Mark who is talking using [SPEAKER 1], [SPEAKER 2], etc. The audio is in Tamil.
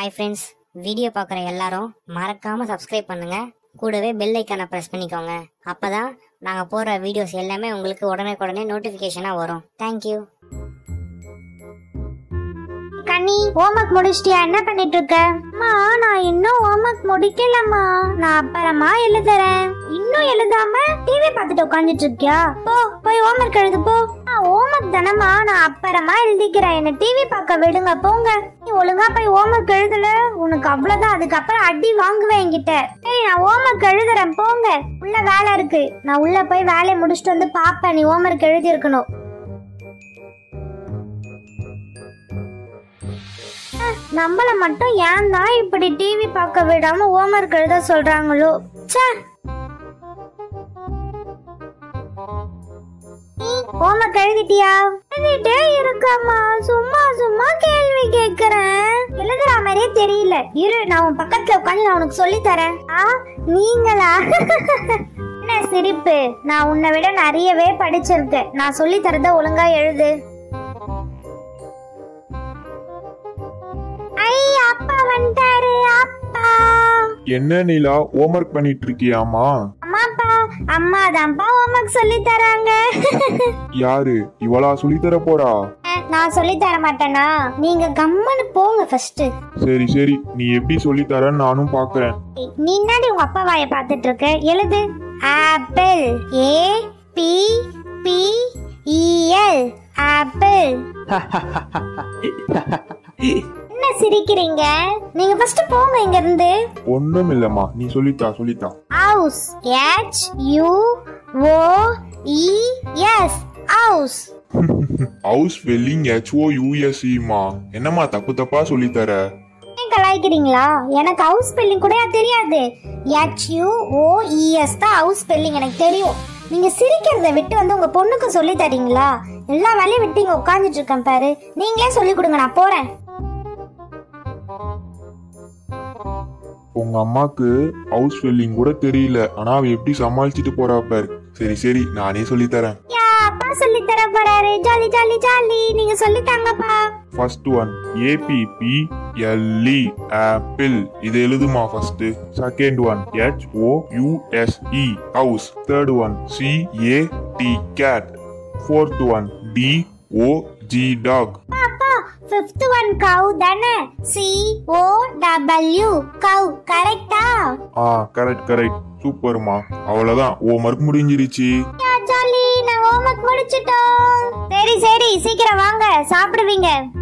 [SPEAKER 1] ஹாய் ஃப்ரெண்ட்ஸ் வீடியோ பார்க்குற எல்லாரும் மறக்காம சப்ஸ்கிரைப் பண்ணுங்க கூடவே பெல் ஐக்கானை ப்ரெஸ் பண்ணிக்கோங்க அப்பதான் நாங்க போடுற வீடியோஸ் எல்லாமே உங்களுக்கு உடனே உடனே நோட்டிபிகேஷனா வரும் தேங்க்யூ
[SPEAKER 2] கனி ஹோம்ஒர்க் முடிச்சிட்டியா என்ன பண்ணிட்டு இருக்க அம்மா நான் இன்னும் ஹோம்ஒர்க் முடிக்கலம்மா நான் அப்புறமா எழுதுறேன் இன்னும் எழுதாம டிவி பார்த்துட்டு உட்காந்துட்டு இருக்கியா போ போய் ஹோம்ஒர்க் எழுது போ ஹோம்ஒர்க் தானம்மா நான் அப்புறமா எழுதிக்கிறேன் என்ன டிவி பார்க்க விடுங்க போங்க நீ ஒழுங்கா போய் ஹோம்ஒர்க் எழுதல உனக்கு அவ்வளவுதான் அதுக்கப்புறம் அடி வாங்குவேன் என்கிட்ட ஏய் நான் ஹோம்ஒர்க் எழுதுறேன் போங்க உள்ள வேலை இருக்கு நான் உள்ள போய் வேலையை முடிச்சுட்டு வந்து பாப்பேன் நீ ஹோம்ஒர்க் எழுதி இருக்கணும் நம்மள மட்டும் ஏன் தான் இப்படி டிவி பார்க்க விடாம ஹோம்ஒர்க் எழுத சொல்றாங்களோ ச்சே ஹோம்ஒர்க் எழுதிட்டியா எழுதிட்டே இருக்கம்மா சும்மா சும்மா கேள்வி கேக்குறேன் எழுதுற மாதிரியே தெரியல இரு நான் உன் பக்கத்துல உட்காந்து நான் உனக்கு சொல்லி தரேன் ஆ நீங்களா என்ன சிரிப்பு நான் உன்னை விட நிறையவே படிச்சிருக்கேன் நான் சொல்லி தரத ஒழுங்கா எழுது ஐ அப்பா வந்துட்டாரு அப்பா
[SPEAKER 3] என்ன நிலா ஹோம்ஒர்க் பண்ணிட்டு இருக்கியாமா
[SPEAKER 2] அம்மாப்பா அம்மா தான்ப்பா ஹோம்ஒர்க் சொல்லி தராங்க
[SPEAKER 3] யாரு இவளா சொல்லித்தர போறா
[SPEAKER 2] நான் சொல்லி தர மாட்டேனா நீங்க கம்மனு போங்க ஃபர்ஸ்ட்
[SPEAKER 3] சரி சரி நீ எப்படி சொல்லித்தரன்னு நானும் பாக்குறேன்
[SPEAKER 2] நீ என்னடி உங்க அப்பா வாய பார்த்துட்டு இருக்க எழுது apple A P P E L apple என்ன சிரிக்கிறீங்க நீங்க ஃபர்ஸ்ட் போங்க இங்க இருந்து
[SPEAKER 3] ஒண்ணும் இல்லம்மா நீ சொல்லித்தா சொல்லித்தா
[SPEAKER 2] house H U O E S house
[SPEAKER 3] house வெல்லிங் ஹெச்ஓ யூஎஸ்இமா என்னம்மா தப்பு தப்பா சொல்லித்தர
[SPEAKER 2] ஏன் கலாய்க்கிறீங்களா எனக்கு ஹவுஸ் ஸ்பெல்லிங் கூட தெரியாது ஹெச் யூ ஓ இஎஸ் தான் ஹவுஸ் ஸ்பெல்லிங் எனக்கு தெரியும் நீங்க சிரிக்கிறத விட்டு வந்து உங்க பொண்ணுக்கு சொல்லி தரீங்களா எல்லா வேலையும் விட்டு இங்க உட்காந்துட்டு இருக்கேன் பாரு நீங்களே சொல்லி கொடுங்க நான் போறேன்
[SPEAKER 3] உங்க அம்மாக்கு ஹவுஸ் வெல்லிங் கூட தெரியல ஆனா அவ எப்படி சமாளிச்சுட்டு போறா பாரு சரி சரி நானே சொல்லித்தரேன்
[SPEAKER 2] யா அப்பா சொல்லி தர போறாரு ஜாலி ஜாலி ஜாலி நீங்க சொல்லி தாங்கப்பா
[SPEAKER 3] first one A P P L E apple இது எழுதுமா first second one H O U S E house third one C A T cat fourth one D O G dog
[SPEAKER 2] அப்பா ஃபிஃப்த் ஒன் கவ் தானே சி ஓ டபிள்யூ கவ் கரெக்டா
[SPEAKER 3] ஆ கரெக்ட் கரெக்ட் சூப்பர்மா அவ்வளவுதான் ஹோம்ஒர்க் முடிஞ்சிருச்சு
[SPEAKER 2] யா ஜாலி நான் ஹோம்ஒர்க் முடிச்சிட்டோம் சரி சரி சீக்கிரம் வாங்க சாப்பிடுவீங்க